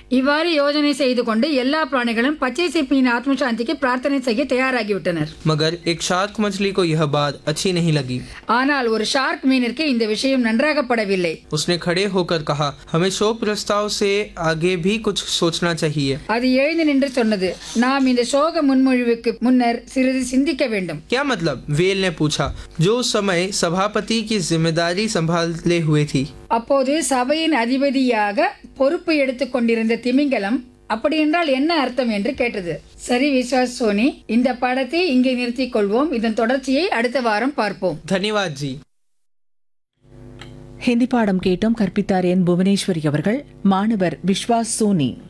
இவ்வாறு யோஜனை செய்து கொண்டு எல்லா பிராணிகளும் பச்சை சிப்பியின் ஆத்ம சாந்திக்கு பிரார்த்தனை செய்ய தயாராகிவிட்டனர் मगर एक शार्क मछली को यह बात अच्छी नहीं लगी ஆனால் ஒரு ஷார்க் மீனிற்கு இந்த விஷயம் நன்றாகப்படவில்லை उसने खड़े होकर कहा हमें शोक प्रस्ताव से आगे भी कुछ सोचना चाहिए அது எழுந்து நின்று சொன்னது நாம் இந்த சோக முன்மொழிவுக்கு முன்னர் சிறிது சிந்திக்க வேண்டும் क्या मतलब वेल ने पूछा जो उस समय सभापति की जिम्मेदारी संभाले हुए थी அப்போது சபையின் அதிபதியாக பொறுப்பு எடுத்துக் கொண்டிருந்த திமிங்கலம் அப்படி என்றால் என்ன அர்த்தம் என்று கேட்டது சரி விஸ்வாஸ் சோனி இந்த படத்தை இங்கே நிறுத்திக் கொள்வோம் இதன் தொடர்ச்சியை அடுத்த வாரம் பார்ப்போம் धन्यवाद जी ஹிந்தி பாடம் கேட்டோம் கற்பித்தார் என் புவனேஸ்வரி அவர்கள் மாணவர் விஸ்வாஸ் சோனி